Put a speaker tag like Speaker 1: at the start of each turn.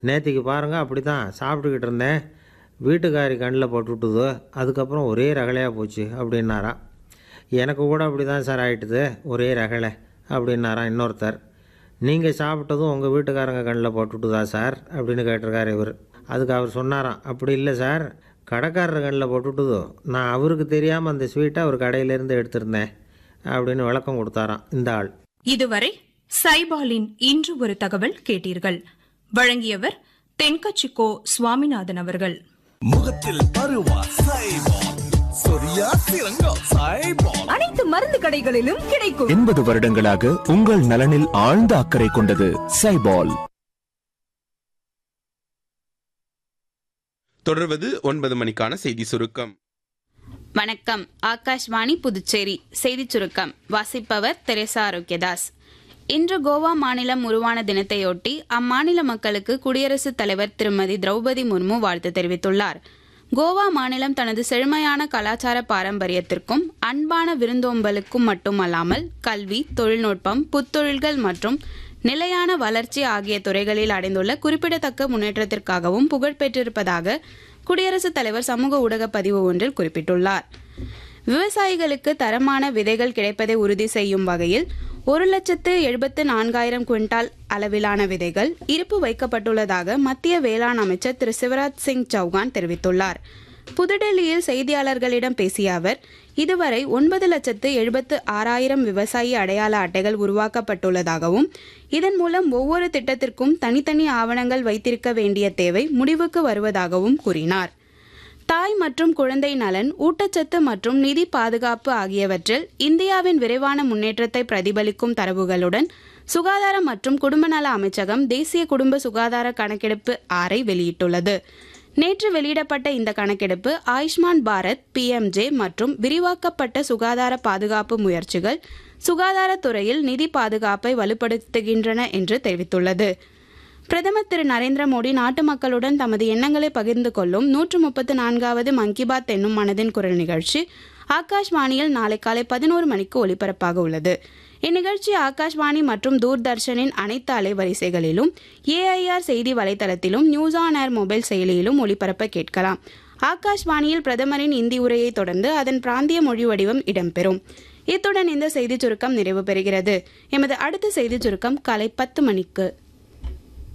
Speaker 1: நேத்திக்கு பாருங்க அப்படி தான் சாப்பிட்டுக்கிட்டு இருந்தேன் வீட்டுக்காரி கண்ணில் போட்டுவிட்டுதோ அதுக்கப்புறம் ஒரே ரகலையாக போச்சு அப்படின்னாராம் எனக்கு கூட அப்படி தான் சார் ஆயிட்டுது ஒரே ரகலை அப்படின்னாராம் இன்னொருத்தர் நீங்கள் சாப்பிட்டதும் உங்கள் வீட்டுக்காரங்க கண்ணில் போட்டுவிட்டுதா சார் அப்படின்னு கேட்டிருக்காரு இவர் அதுக்கு அவர் சொன்னாராம் அப்படி இல்லை சார் கடைக்காரர் கண்ணில் போட்டுவிட்டுதோ நான் அவருக்கு தெரியாமல் அந்த ஸ்வீட்டை அவர் கடையிலேருந்து எடுத்திருந்தேன் அப்படின்னு விளக்கம் கொடுத்தாராம் இந்த ஆள்
Speaker 2: இதுவரை சைபாலின் இன்று ஒரு தகவல் கேட்டீர்கள் வழங்கியவர் தென்கச்சிக்கோ சுவாமிநாதன் அவர்கள்
Speaker 3: முகத்தில் பருவா சைபால் சொரியா சிறங்கா சைபால்
Speaker 4: அனைத்து மருந்து கடைகளிலும் கிடைக்கும்
Speaker 5: எண்பது வருடங்களாக உங்கள் நலனில் ஆழ்ந்த அக்கறை கொண்டது சைபால்
Speaker 6: தொடர்வது ஒன்பது மணிக்கான செய்தி சுருக்கம்
Speaker 7: வணக்கம் ஆகாஷ்வாணி புதுச்சேரி செய்திச் சுருக்கம் வாசிப்பவர் தெரேசா ஆரோக்கியதாஸ் இன்று கோவா மாநிலம் உருவான தினத்தையொட்டி அம்மாநில மக்களுக்கு குடியரசுத் தலைவர் திருமதி திரௌபதி முர்மு வாழ்த்து தெரிவித்துள்ளார் கோவா மாநிலம் தனது செழுமையான கலாச்சார பாரம்பரியத்திற்கும் அன்பான விருந்தோம்பலுக்கும் மட்டுமல்லாமல் கல்வி தொழில்நுட்பம் புத்தொழில்கள் மற்றும் நிலையான வளர்ச்சி ஆகிய துறைகளில் அடைந்துள்ள குறிப்பிடத்தக்க முன்னேற்றத்திற்காகவும் புகழ் பெற்றிருப்பதாக குடியரசுத் தலைவர் சமூக ஊடக பதிவு ஒன்றில் குறிப்பிட்டுள்ளார் விவசாயிகளுக்கு தரமான விதைகள் கிடைப்பதை உறுதி செய்யும் வகையில் ஒரு லட்சத்து எழுபத்து நான்காயிரம் குவிண்டால் அளவிலான விதைகள் இருப்பு வைக்கப்பட்டுள்ளதாக மத்திய வேளாண் அமைச்சர் திரு சிவராஜ் சிங் சௌகான் தெரிவித்துள்ளார் புதுடெல்லியில் செய்தியாளர்களிடம் பேசிய அவர் இதுவரை ஒன்பது லட்சத்து எழுபத்து ஆறாயிரம் விவசாயி அடையாள அட்டைகள் உருவாக்கப்பட்டுள்ளதாகவும் இதன் மூலம் ஒவ்வொரு திட்டத்திற்கும் தனித்தனி ஆவணங்கள் வைத்திருக்க வேண்டிய தேவை முடிவுக்கு வருவதாகவும் கூறினார் தாய் மற்றும் குழந்தை நலன் ஊட்டச்சத்து மற்றும் நிதி பாதுகாப்பு ஆகியவற்றில் இந்தியாவின் விரைவான முன்னேற்றத்தை பிரதிபலிக்கும் தரவுகளுடன் சுகாதார மற்றும் குடும்பநல அமைச்சகம் தேசிய குடும்ப சுகாதார கணக்கெடுப்பு ஆறை வெளியிட்டுள்ளது நேற்று வெளியிடப்பட்ட இந்த கணக்கெடுப்பு ஆயுஷ்மான் பாரத் பிஎம்ஜே மற்றும் விரிவாக்கப்பட்ட சுகாதார பாதுகாப்பு முயற்சிகள் சுகாதாரத்துறையில் நிதி பாதுகாப்பை வலுப்படுத்துகின்றன என்று தெரிவித்துள்ளது பிரதமர் திரு நரேந்திர மோடி நாட்டு மக்களுடன் தமது எண்ணங்களை பகிர்ந்து கொள்ளும் நூற்று முப்பத்து நான்காவது மன் கி பாத் என்னும் மனதின் குரல் நிகழ்ச்சி ஆகாஷ்வாணியில் நாளை காலை பதினோரு மணிக்கு ஒலிபரப்பாக உள்ளது இந்நிகழ்ச்சி ஆகாஷ்வாணி மற்றும் தூர்தர்ஷனின் அனைத்து அலைவரிசைகளிலும் ஏஐஆர் செய்தி வலைதளத்திலும் நியூஸ் ஆன் ஏர் மொபைல் செயலியிலும் ஒளிபரப்ப கேட்கலாம் ஆகாஷ்வாணியில் பிரதமரின் இந்தி உரையை தொடர்ந்து அதன் பிராந்திய மொழி வடிவம் இடம்பெறும் இத்துடன் இந்த செய்திச் சுருக்கம் நிறைவு பெறுகிறது எமது அடுத்த செய்திச் சுருக்கம் காலை பத்து மணிக்கு